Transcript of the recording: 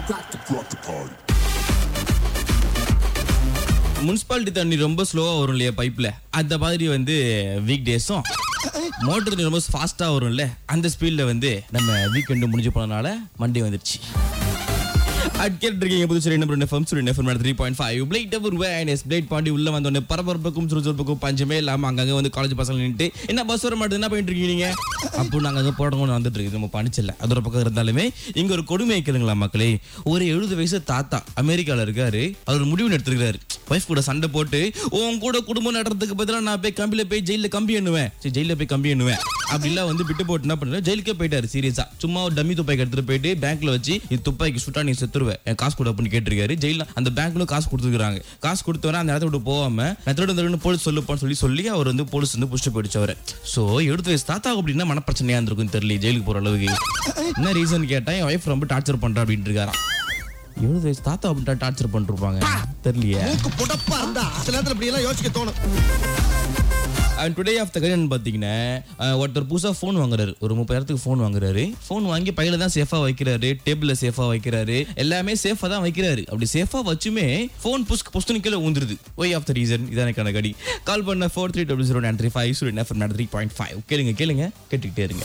municipality தண்ணி ரொம்ப ஸ்லோவா வரும் இல்லையா பைப்ல அந்த மாதிரி வந்து வீக் டேஸும் மோட்டர் தண்ணி ரொம்ப ஃபாஸ்டா வரும்ல அந்த ஸ்பீட்ல வந்து நம்ம வீக்கெண்டு முடிஞ்சு போனனால மண்டே வந்துருச்சு அட் கேட்டிருக்கீங்க புதுச்சேரி நம்பர் எஃப்எம் சுரி எஃப்எம் த்ரீ பாயிண்ட் ஃபைவ் பிளேட் ஒரு வேனஸ் பிளேட் பாண்டி உள்ள வந்தோடனே பரபரப்புக்கும் சுறுசுறுப்புக்கும் பஞ்சமே இல்லாம அங்கங்க வந்து காலேஜ் பசங்க நின்னுட்டு என்ன பஸ் வர மாட்டேது என்ன பண்ணிட்டு இருக்கீங்க நீங்க அப்போ நாங்க அங்க போடணும் வந்துட்டு இருக்கு நம்ம பணிச்சல அது ஒரு பக்கம் இருந்தாலுமே இங்க ஒரு கொடுமை இருக்குதுங்களா மக்களே ஒரு எழுபது வயசு தாத்தா அமெரிக்கால இருக்காரு அவர் முடிவு எடுத்திருக்காரு ஒய்ஃப் கூட சண்டை போட்டு உன் கூட குடும்பம் நடத்துறதுக்கு பதிலாக நான் போய் கம்பியில போய் ஜெயில கம்பி எண்ணுவேன் சரி ஜெயில போய் கம்பி எண்ணுவேன் அப்படிலாம் வந்து விட்டு போட்டு என்ன பண்ணுறேன் ஜெயிலுக்கே போயிட்டாரு சீரியஸா சும்மா ஒரு டம்மி துப்பாக்கி எடுத்துட்டு போயிட்டு பேங்க்ல வச்சு இது துப்பாக்கி சுட்டா நீ செத்துருவேன் என் காசு கொடு அப்படின்னு கேட்டிருக்காரு ஜெயில அந்த பேங்க்ல காசு கொடுத்துருக்காங்க காசு கொடுத்தவன அந்த இடத்த விட்டு போகாம நான் திருட திருட போலீஸ் சொல்லுப்பான்னு சொல்லி சொல்லி அவர் வந்து போலீஸ் வந்து புடிச்சு போயிடுச்சு அவரை ஸோ எடுத்து வயசு தாத்தா அப்படின்னா மனப்பிரச்சனையா இருந்திருக்கும் தெரியல ஜெயிலுக்கு போற அளவுக்கு என்ன ரீசன் கேட்டா என் ஒய்ஃப் ரொம்ப டார்ச்சர் பண்றா அப்படின்ட்டு இருக்காராம் எழுபது வயசு தாத்தா அப்படின்ட்டா டார்ச்சர் பண்ணிருப்பாங்க தெரியலையே மூக்கு புடப்பா இருந்தா சில நேரத்துல இப்படி எல்லாம் யோசிக்க தோணும் அண்ட் டுடே ஆஃப் த கரியன் பார்த்தீங்கன்னா அஹ், ஒருத்தர் புதுசாக ஃபோன் வாங்குறாரு ஒரு முப்பதாயிரத்துக்கு ஃபோன் வாங்குறாரு ஃபோன் வாங்கி பையில தான் சேஃபாக வைக்கிறாரு டேபிளில் சேஃபாக வைக்கிறாரு எல்லாமே சேஃபாக தான் வைக்கிறாரு அப்படி சேஃபாக வச்சுமே ஃபோன் புஸ்க் புஸ்துன்னு கீழே ஊந்துருது ஒய் ஆஃப் த ரீசன் இதான் எனக்கான கடி கால் பண்ண four three double zero nine three five zero nine three point five கேளுங்க கேளுங்க கேட்டுக்கிட்டே இருங்க